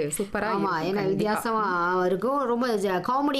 சூப்பரா ஆமா இருக்கும் ஏன்னா கண்டிப்பா. வித்தியாசமா இருக்கும் ரொம்ப காமெடி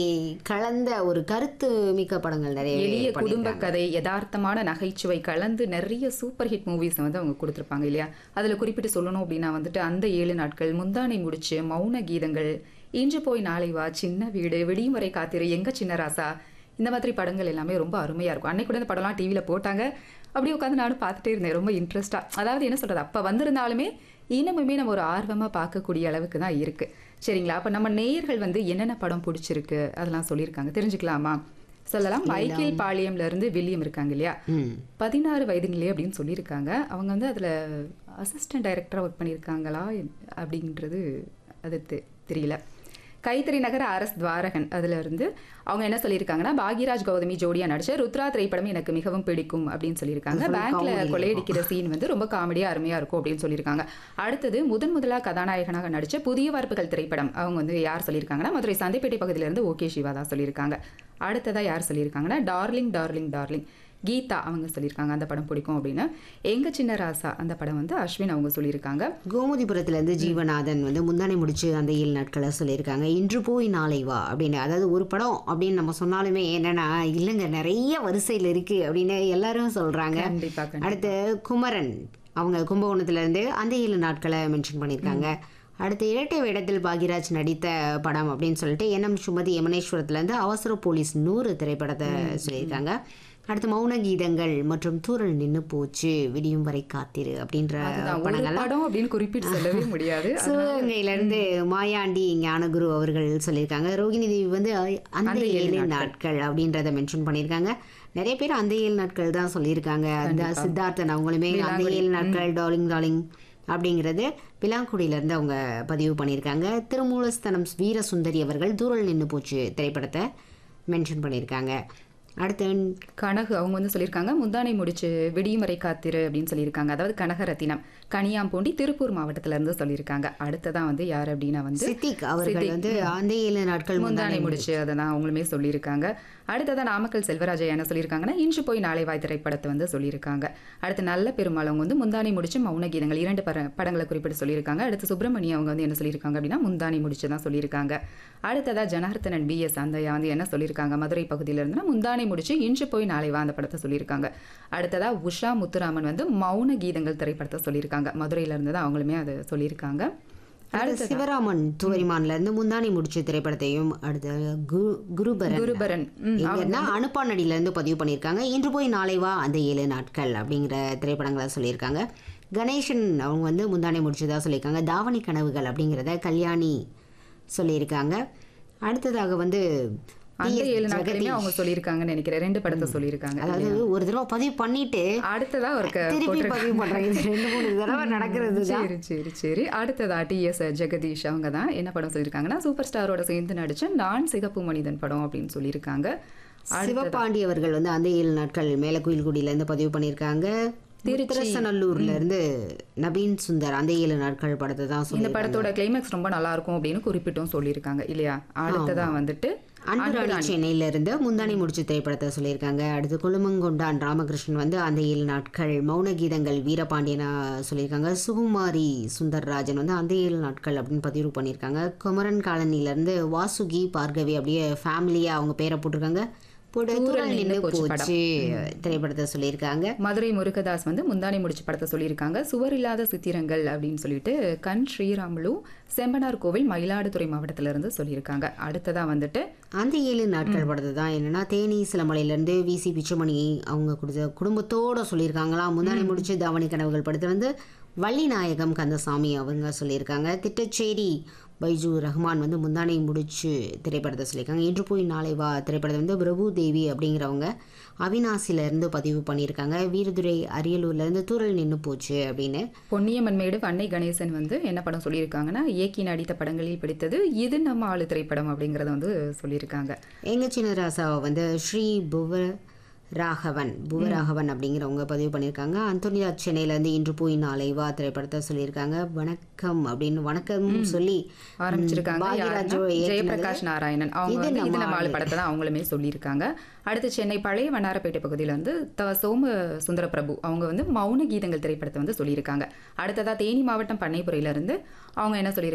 கலந்த ஒரு கருத்து மிக்க படங்கள் நிறைய எளிய குடும்ப பண்ணியிருக்காங்க. கதை யதார்த்தமான நகைச்சுவை கலந்து நிறைய சூப்பர் ஹிட் மூவிஸ் வந்து அவங்க கொடுத்துருப்பாங்க இல்லையா அதுல குறிப்பிட்டு சொல்லணும் அப்படின்னா வந்துட்டு அந்த ஏழு நாட்கள் முந்தானை முடிச்சு மௌன கீதங்கள் இன்று போய் நாளை வா சின்ன வீடு விடியும் வரை காத்திரு எங்க சின்ன ராசா இந்த மாதிரி படங்கள் எல்லாமே ரொம்ப அருமையா இருக்கும் அன்னைக்கு கூட இந்த படம்லாம் டிவியில போட்டாங்க அப்படியே உட்காந்து நானும் பார்த்துட்டே இருந்தேன் ரொம்ப இன்ட்ரெஸ்டா அதாவது என்ன சொல்றது அப்ப வந்திருந்தாலுமே இன்னமுமே நம்ம ஒரு ஆர்வமா பார்க்கக்கூடிய அளவுக்கு தான் இருக்கு சரிங்களா அப்ப நம்ம நேயர்கள் வந்து என்னென்ன படம் பிடிச்சிருக்கு அதெல்லாம் சொல்லியிருக்காங்க தெரிஞ்சுக்கலாமா சொல்லலாம் மைக்கேல் பாளையம்ல இருந்து வில்லியம் இருக்காங்க இல்லையா ம் பதினாறு வயதுங்களே அப்படின்னு சொல்லியிருக்காங்க அவங்க வந்து அதில் அசிஸ்டன்ட் டைரக்டராக ஒர்க் பண்ணியிருக்காங்களா அப்படின்றது அது தெ- தெரியல கைத்தறி நகர அரஸ் துவாரகன் அதுல இருந்து அவங்க என்ன சொல்லியிருக்காங்கன்னா பாக்யராஜ் கௌதமி ஜோடியா நடிச்ச ருத்ரா திரைப்படம் எனக்கு மிகவும் பிடிக்கும் அப்படின்னு சொல்லியிருக்காங்க அது full பேங்க்ல comedy கொள்ளையடிக்கிற சீன் வந்து ரொம்ப காமெடியா அருமையா இருக்கும் அப்படின்னு சொல்லியிருக்காங்க அடுத்தது முதன் முதலா கதாநாயகனாக நடிச்ச புதிய வார்ப்புகள் திரைப்படம் அவங்க வந்து யார் சொல்லியிருக்காங்கன்னா மதுரை சந்தைப்பேட்டை பகுதியில இருந்து ஓகே சிவா தான் சொல்லியிருக்காங்க அடுத்ததா யார் சொல்லியிருக்காங்கன்னா டார்லிங் டார்லிங் டார்லிங் கீதா அவங்க சொல்லியிருக்காங்க அந்த படம் பிடிக்கும் அப்படின்னு எங்க சின்ன ராசா அந்த படம் வந்து அஸ்வின் அவங்க சொல்லியிருக்காங்க கோமதிபுரத்துல இருந்து ஜீவநாதன் வந்து முந்தானை முடிச்சு அந்த ஏழு நாட்களை சொல்லியிருக்காங்க இன்று போய் நாளை வா அப்படின்னு அதாவது ஒரு படம் அப்படின்னு நம்ம சொன்னாலுமே என்னன்னா இல்லைங்க நிறைய வரிசையில் இருக்கு அப்படின்னு எல்லாரும் சொல்றாங்க கண்டிப்பா கண்டிப்பா அடுத்து குமரன் அவங்க கும்பகோணத்துல இருந்து அந்த ஏழு நாட்களை மென்ஷன் பண்ணியிருக்காங்க அடுத்து இரட்டை வேடத்தில் பாக்யராஜ் நடித்த படம் அப்படின்னு சொல்லிட்டு என்எம் சுமதி யமனேஸ்வரத்துல இருந்து அவசர போலீஸ் நூறு திரைப்படத்தை சொல்லியிருக்காங்க அடுத்து மௌன கீதங்கள் மற்றும் தூரல் நின்னு போச்சு விடியும் வரை காத்திரு அப்படின்ற அதுதான் ஒரு படங்கள் படம் அப்படின்னு குறிப்பிட்டு சொல்லவே முடியாது சிவகங்கையில இருந்து மாயாண்டி ஞானகுரு அவர்கள் சொல்லியிருக்காங்க ரோகிணி தேவி வந்து அந்த அந்த ஏழு ஏழு நாட்கள் அப்படின்றத மென்ஷன் பண்ணியிருக்காங்க நிறைய பேர் அந்த ஏழு நாட்கள் தான் சொல்லியிருக்காங்க அந்த சித்தார்த்தன் அவங்களுமே அந்த ஏழு நாட்கள் டார்லிங் டார்லிங் அப்படிங்கிறது விலாங்குடியில இருந்து அவங்க பதிவு பண்ணியிருக்காங்க திருமூலஸ்தனம் வீரசுந்தரி அவர்கள் தூரல் நின்னு போச்சு திரைப்படத்தை மென்ஷன் பண்ணியிருக்காங்க அடுத்து கனகு அவங்க வந்து சொல்லியிருக்காங்க முந்தானை முடிச்சு விடியும் வரை காத்திரு அப்படின்னு சொல்லியிருக்காங்க அதாவது கனகரத்தினம் கனியாம்பூண்டி திருப்பூர் மாவட்டத்துல இருந்து சொல்லியிருக்காங்க அடுத்ததான் வந்து யார் அப்படின்னா வந்து சித்திக் அவர்கள் வந்து அந்த ஏழு நாட்கள் முந்தானை முடிச்சு அதை தான் அவங்களுமே சொல்லியிருக்காங்க அடுத்ததான் நாமக்கல் செல்வராஜா என்ன சொல்லியிருக்காங்கன்னா இன்று போய் நாளை வாய் திரைப்படத்தை வந்து சொல்லியிருக்காங்க அடுத்து நல்ல பெருமாள் அவங்க வந்து முந்தானை முடிச்சு மௌன கீதங்கள் இரண்டு பட படங்களை குறிப்பிட்டு சொல்லியிருக்காங்க அடுத்து சுப்பிரமணி அவங்க வந்து என்ன சொல்லியிருக்காங்க அப்படின்னா முந்தானை முடிச்சு தான் சொல்லியிருக்காங்க அடுத்ததா ஜனார்த்தனன் பிஎஸ் அந்த வந்து என்ன சொல்லியிருக்காங்க மதுரை பகுதியில இருந்துன்னா முந்தானை முடிச்சு இன்று போய் நாளை வா அந்த படத்தை சொல்லியிருக்காங்க அடுத்ததா உஷா முத்துராமன் வந்து மௌன கீதங்கள் திரைப்படத்தை சொல்லியிருக்காங்க மதுரையில இருந்து தான் அவங்களுமே அதை சொல்லியிருக்காங்க அடுத்து சிவராமன் துவரிமான்ல இருந்து முந்தானை முடிச்ச திரைப்படத்தையும் அடுத்து குரு- குருபரன் குருபரன் ம், எங்கன்னா அனுப்பானடியில இருந்து பதிவு பண்ணியிருக்காங்க இன்று போய் நாளை வா அந்த ஏழு நாட்கள் அப்படிங்கிற திரைப்படங்களை சொல்லியிருக்காங்க கணேசன் அவங்க வந்து முந்தானை முடிச்சதா சொல்லியிருக்காங்க தாவணி கனவுகள் அப்படிங்கிறத கல்யாணி சொல்லியிருக்காங்க அடுத்ததாக வந்து அந்த ஏழு நாட்களுமே அவங்க சொல்லியிருக்காங்கன்னு நினைக்கிறேன் ரெண்டு படத்தை சொல்லியிருக்காங்க அதாவது ஒரு தடவை பதிவு பண்ணிட்டு அடுத்ததா ஒரு க- திருப்பி பதிவு பண்றாங்க இது ரெண்டு மூணு தடவை நடக்கிறது தான் சரி சரி சரி அடுத்ததா டிஎஸ் ஜெகதீஷ் அவங்க தான் என்ன படம் சொல்லியிருக்காங்கன்னா சூப்பர் ஸ்டாரோட சேர்ந்து நடிச்ச நான் சிகப்பு மனிதன் படம் அப்படின்னு சொல்லியிருக்காங்க சிவபாண்டி அவர்கள் வந்து அந்த ஏழு நாட்கள் மேலக்குயில்குடியில இருந்து பதிவு பண்ணியிருக்காங்க திருச்சநல்லூர்ல இருந்து நவீன் சுந்தர் அந்த ஏழு நாட்கள் படத்தை தான் இந்த சொல்லி படத்தோட கிளைமேக்ஸ் ரொம்ப நல்லா இருக்கும் அப்படின்னு குறிப்பிட்டும் சொல்லியிருக்காங்க இல்லையா அடுத்ததா வந்துட்டு அன்புராணி சென்னையில இருந்து முந்தானி முடிச்சு திரைப்படத்தை சொல்லியிருக்காங்க அடுத்து குழுமங்கொண்டான் ராமகிருஷ்ணன் வந்து அந்த ஏழு நாட்கள் மௌன கீதங்கள் வீரபாண்டியனா சொல்லியிருக்காங்க சுகுமாரி சுந்தர்ராஜன் வந்து அந்த ஏழு நாட்கள் அப்படின்னு பதிவு பண்ணியிருக்காங்க குமரன் காலனில இருந்து வாசுகி பார்கவி அப்படியே ஃபேமிலியா அவங்க பேரை போட்டிருக்காங்க போட்டு தூரல் நின்று போச்சு திரைப்படத்தை சொல்லியிருக்காங்க மதுரை முருகதாஸ் வந்து முந்தானை முடிச்சு படத்தை சொல்லியிருக்காங்க சுவர் இல்லாத சித்திரங்கள் அப்படின்னு சொல்லிட்டு கண் ஸ்ரீராமுலு செம்பனார் கோவில் மயிலாடுதுறை மாவட்டத்துல இருந்து சொல்லியிருக்காங்க அடுத்ததா வந்துட்டு அந்த ஏழு நாட்கள் படத்தை தான் என்னன்னா தேனி சிலமலையிலேருந்து விசி பிச்சுமணி அவங்க கொடுத்த குடும்பத்தோட சொல்லியிருக்காங்களாம் முந்தானை முடிச்சு தாவணி கனவுகள் படத்தை வந்து வள்ளிநாயகம் கந்தசாமி அவங்க சொல்லியிருக்காங்க திட்டச்சேரி பைஜு ரஹ்மான் வந்து முந்தானை முடிச்சு திரைப்படத்தை சொல்லியிருக்காங்க இன்று போய் நாளை வா திரைப்படத்தை வந்து பிரபு தேவி அப்படிங்கிறவங்க அவினாசில இருந்து பதிவு பண்ணியிருக்காங்க வீரதுரை அரியலூர்ல இருந்து தூரல் நின்று போச்சு அப்படின்னு பொன்னியம்மன் மேடு அன்னை கணேசன் வந்து என்ன படம் சொல்லியிருக்காங்கன்னா இயக்கி நடித்த படங்களில் பிடித்தது இது நம்ம ஆளு திரைப்படம் அப்படிங்கறத வந்து சொல்லியிருக்காங்க எங்க சின்ன ராசாவை வந்து ஸ்ரீ புவ ராகவன் புவராகவன் அப்படிங்கிறவங்க பதிவு பண்ணியிருக்காங்க அந்தோனியா சென்னையிலேருந்து இன்று போய் நாளை வா திரைப்படத்தை சொல்லியிருக்காங்க வணக்கம் அப்படின்னு வணக்கம் சொல்லி ஆரம்பிச்சிருக்காங்க பாக்யராஜ் யாருன்னா? இயக்குனதுல ஜெயபிரகாஷ் நாராயணன் அவங்க இது வந்து இது நம்ம நம்ம ஆளு படத்தை தான் அவங்களுமே சொல்லியிருக்காங்க அடுத்து சென்னை பழைய வண்ணாரப்பேட்டை பகுதியில இருந்து த சோம சுந்தர பிரபு அவங்க வந்து மௌன கீதங்கள் திரைப்படத்தை வந்து சொல்லியிருக்காங்க அடுத்ததா தேனி மாவட்டம் பண்ணைப்புறையில இருந்து அவங்க என்ன சொல்லியிருக்காங்க